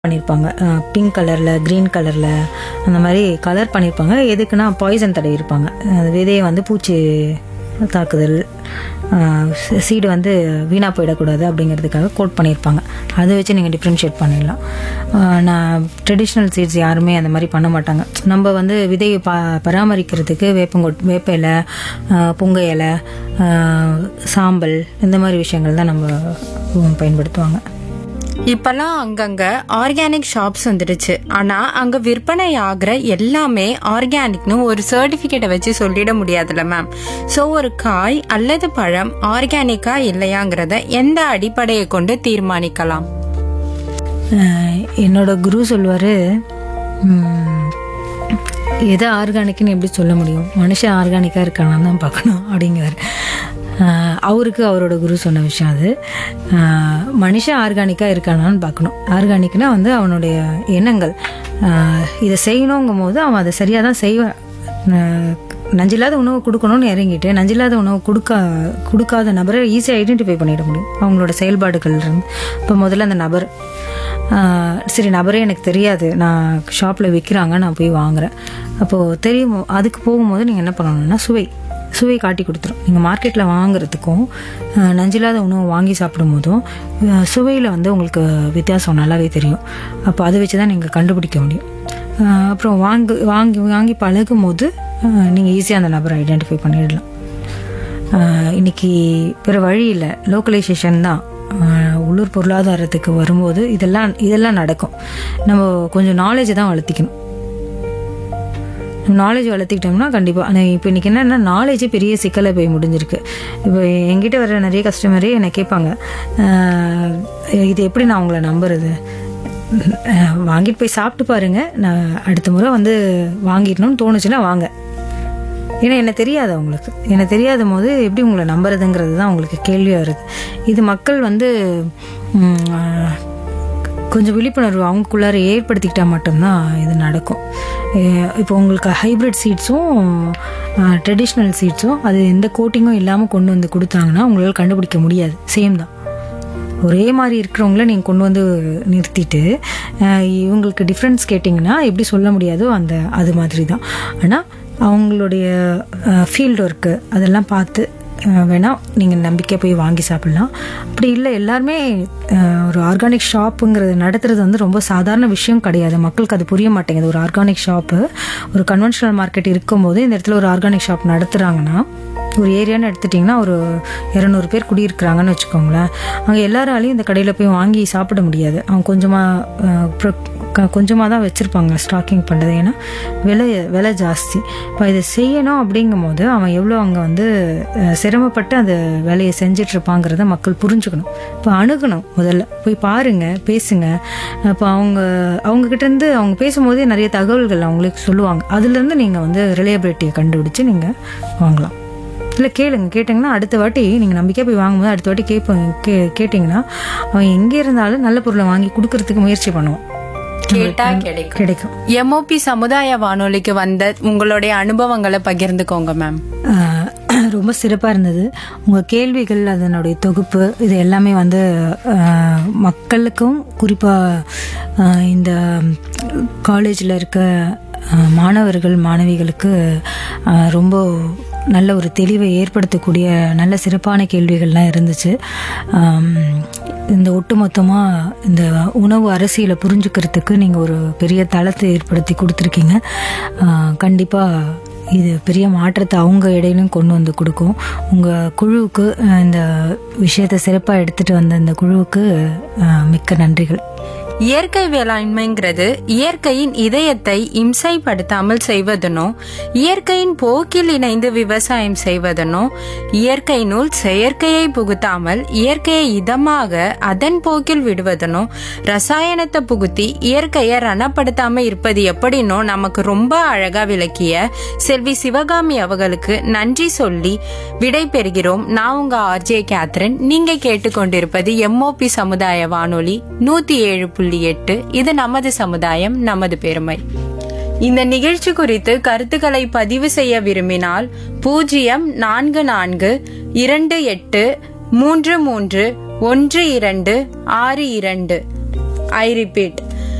பண்ணியிருப்பாங்க பிங்க் கலரில் க்ரீன் கலரில் அந்த மாதிரி கலர் பண்ணியிருப்பாங்க எதுக்குன்னா பாய்சன் தடவி இருப்பாங்க அந்த விதையை வந்து பூச்சி தாக்குதல் சீடு வந்து வீணாக போயிடக்கூடாது அப்படிங்கிறதுக்காக கோட் பண்ணியிருப்பாங்க அதை வச்சு நீங்கள் டிஃப்ரென்ஷியேட் பண்ணிடலாம் ஆஹ் நான் ட்ரெடிஷ்னல் சீட்ஸ் யாருமே அந்த மாதிரி பண்ண மாட்டாங்க நம்ம வந்து விதையை பா பராமரிக்கிறதுக்கு வேப்பங்கொட் வேப்ப இலை ஆஹ் புங்க இலை ஆஹ் சாம்பல் இந்த மாதிரி விஷயங்கள் தான் நம்ம உம், பயன்படுத்துவாங்க இப்பெல்லாம் அங்கங்க ஆர்கானிக் ஷாப்ஸ் வந்துடுச்சு ஆனா அங்க விற்பனை ஆகிற எல்லாமே ஆர்கானிக்னு ஒரு சர்டிபிகேட்டை வச்சு சொல்லிட முடியாதுல்ல மேம் சோ ஒரு காய் அல்லது பழம் ஆர்கானிக்கா இல்லையாங்கிறத எந்த அடிப்படையை கொண்டு தீர்மானிக்கலாம் ஆஹ் என்னோட குரு சொல்வார் எதை ஆர்கானிக்னு எப்படி சொல்ல முடியும் மனுஷன் ஆர்கானிக்காக இருக்கானான்னு தான் பார்க்கணும் அப்படிங்கிறார் ஆஹ் அவருக்கு அவரோட குரு சொன்ன விஷயம் அது ஆஹ் மனுஷன் ஆர்கானிக்காக இருக்கானான்னு பார்க்கணும் ஆர்கானிக்னா வந்து அவனுடைய எண்ணங்கள் ஆஹ் இதை செய்யணுங்கும் போது அவன் அதை சரியாக தான் செய்வான் ஆஹ் நஞ்சில்லாத உணவு கொடுக்கணும்னு இறங்கிட்டு நஞ்சில்லாத உணவு கொடுக்க கொடுக்காத நபரை ஈஸியாக ஐடென்டிஃபை பண்ணிட முடியும் அவங்களோட செயல்பாடுகள் இருந்து இப்போ முதல்ல அந்த நபர் ஆஹ் சரி நபரே எனக்கு தெரியாது நான் ஷாப்பில் விற்கிறாங்க நான் போய் வாங்குறேன் அப்போது தெரியும் அதுக்கு போகும்போது நீங்கள் என்ன பண்ணணும்னா சுவை சுவை காட்டி கொடுத்துரும் நீங்கள் மார்க்கெட்டில் வாங்குறதுக்கும் ஆஹ் நஞ்சில்லாத உணவு வாங்கி சாப்பிடும் போதும் சுவையில் வந்து உங்களுக்கு வித்தியாசம் நல்லாவே தெரியும் அப்போ அதை வச்சு தான் நீங்கள் கண்டுபிடிக்க முடியும் ஆஹ் அப்புறம் வாங்கு வாங்கி வாங்கி பழகும் போது நீங்கள் ஈஸியாக அந்த நபரை ஐடென்டிஃபை பண்ணிடலாம் ஆஹ் இன்னைக்கு பிற வழி இல்லை லோக்கலைசேஷன் தான் ஆஹ் உள்ளூர் பொருளாதாரத்துக்கு வரும்போது இதெல்லாம் இதெல்லாம் நடக்கும் நம்ம கொஞ்சம் நாலேஜ் தான் வளர்த்திக்கணும் நாலேஜ் வளர்த்திக்கிட்டோம்னா கண்டிப்பாக ஆனால் இப்போ இன்றைக்கி என்னென்னா நாலேஜே பெரிய சிக்கலை போய் முடிஞ்சிருக்கு இப்போ என்கிட்ட வர நிறைய கஸ்டமரே என்னை கேட்பாங்க ஆஹ் இது எப்படி நான் உங்களை நம்புறது ஆஹ் வாங்கிட்டு போய் சாப்பிட்டு பாருங்க நான் அடுத்த முறை வந்து வாங்கிடணும்னு தோணுச்சுன்னா வாங்க ஏன்னா என்ன தெரியாது அவங்களுக்கு என்ன தெரியாத போது எப்படி உங்களை நம்புறதுங்கிறது தான் உங்களுக்கு கேள்வியாக வருது இது மக்கள் வந்து ம், ஆஹ், கொஞ்சம் விழிப்புணர்வு அவங்களுக்குள்ளார ஏற்படுத்திக்கிட்டா மட்டும்தான் இது நடக்கும் அஹ் இப்போ உங்களுக்கு ஹைப்ரிட் சீட்ஸும் ட்ரெடிஷ்னல் சீட்ஸும் அது எந்த கோட்டிங்கும் இல்லாமல் கொண்டு வந்து கொடுத்தாங்கன்னா உங்களால் கண்டுபிடிக்க முடியாது சேம் தான் ஒரே மாதிரி இருக்கிறவங்கள நீங்கள் கொண்டு வந்து நிறுத்திட்டு அஹ், இவங்களுக்கு டிஃப்ரென்ஸ் கேட்டிங்கன்னா எப்படி சொல்ல முடியாதோ அந்த அது மாதிரி தான் ஆனால் அவங்களுடைய ஃபீல்டு ஒர்க்கு அதெல்லாம் பார்த்து அஹ், வேணா நீங்கள் நம்பிக்கை போய் வாங்கி சாப்பிட்லாம் அப்படி இல்லை எல்லாருமே அஹ், ஒரு ஆர்கானிக் ஷாப்புங்கிறது நடத்துறது வந்து ரொம்ப சாதாரண விஷயம் கிடையாது மக்களுக்கு அது புரிய மாட்டேங்குது ஒரு ஆர்கானிக் ஷாப்பு ஒரு கன்வென்ஷனல் மார்க்கெட் இருக்கும்போது இந்த இடத்துல ஒரு ஆர்கானிக் ஷாப் நடத்துகிறாங்கன்னா ஒரு ஏரியான்னு எடுத்துட்டிங்கன்னா ஒரு இரநூறு பேர் குடியிருக்கிறாங்கன்னு வச்சுக்கோங்களேன் அங்கே எல்லாராலையும் இந்த கடையில் போய் வாங்கி சாப்பிட முடியாது அவங்க கொஞ்சமாக கொஞ்சமாக தான் வச்சுருப்பாங்க ஸ்டாக்கிங் பண்ணுறது ஏன்னா விலை விலை ஜாஸ்தி இப்போ இதை செய்யணும் அப்படிங்கும் போது அவன் எவ்வளோ அங்கே வந்து அஹ், சிரமப்பட்டு அந்த வேலையை செஞ்சுட்டு இருப்பாங்கிறத மக்கள் புரிஞ்சுக்கணும் இப்போ அணுகணும் முதல்ல போய் பாருங்க பேசுங்க அப்போ அவங்க அவங்க கிட்ட இருந்து அவங்க பேசும்போதே நிறைய தகவல்கள் அவங்களுக்கு சொல்லுவாங்க அதுலேருந்து நீங்கள் வந்து ரிலையபிலிட்டியை கண்டுபிடிச்சு நீங்கள் வாங்கலாம் இல்லை கேளுங்க கேட்டிங்கன்னா அடுத்த வாட்டி நீங்கள் நம்பிக்கையாக போய் வாங்கும்போது அடுத்த வாட்டி கேட்போம் கே கேட்டிங்கன்னா அவன் எங்கே இருந்தாலும் நல்ல பொருளை வாங்கி கொடுக்கறதுக்கு முயற்சி பண்ணுவான் கேட்டா கிடைக்கும் கிடைக்கும் எம்ஓபி சமுதாய வானொலிக்கு வந்த உங்களுடைய அனுபவங்களை பகிர்ந்துக்கோங்க மேம் ஆஹ் ரொம்ப சிறப்பாக இருந்தது உங்கள் கேள்விகள் அதனுடைய தொகுப்பு இது எல்லாமே வந்து ஆஹ் மக்களுக்கும் குறிப்பாக இந்த காலேஜில் இருக்க ஆஹ் மாணவர்கள் மாணவிகளுக்கு ஆஹ் ரொம்ப நல்ல ஒரு தெளிவை ஏற்படுத்தக்கூடிய நல்ல சிறப்பான கேள்விகள்லாம் இருந்துச்சு ஆம், இந்த ஒட்டுமொத்தமாக இந்த உணவு அரசியலை புரிஞ்சுக்கிறதுக்கு நீங்கள் ஒரு பெரிய தளத்தை ஏற்படுத்தி கொடுத்துருக்கீங்க கண்டிப்பாக இது பெரிய மாற்றத்தை அவங்க இடையிலும் கொண்டு வந்து கொடுக்கும் உங்கள் குழுவுக்கு அஹ், இந்த விஷயத்தை சிறப்பாக எடுத்துகிட்டு வந்த இந்த குழுவுக்கு அஹ், மிக்க நன்றிகள் இயற்கை வேளாண்மைங்கிறது இயற்கையின் இதயத்தை இம்சைப்படுத்தாமல் செய்வதனோ இயற்கையின் போக்கில் இணைந்து விவசாயம் செய்வதனோ இயற்கையினுள் செயற்கையை புகுத்தாமல் இயற்கையை இதமாக அதன் போக்கில் விடுவதனோ ரசாயனத்தை புகுத்தி இயற்கையை ரணப்படுத்தாம இருப்பது எப்படினோ நமக்கு ரொம்ப அழகா விளக்கிய செல்வி சிவகாமி அவர்களுக்கு நன்றி சொல்லி விடை பெறுகிறோம் நான் உங்க ஆர்ஜே கேத்ரின் நீங்க கேட்டுக்கொண்டிருப்பது எம்ஓபி சமுதாய வானொலி நூத்தி ஏழு புள்ளி எட்டு இது நமது சமுதாயம் நமது பெருமை இந்த நிகழ்ச்சி குறித்து கருத்துக்களை பதிவு செய்ய விரும்பினால் பூஜ்ஜியம் நான்கு நான்கு இரண்டு எட்டு மூன்று மூன்று ஒன்று இரண்டு ஆறு இரண்டு ஐ ரிப்பீட்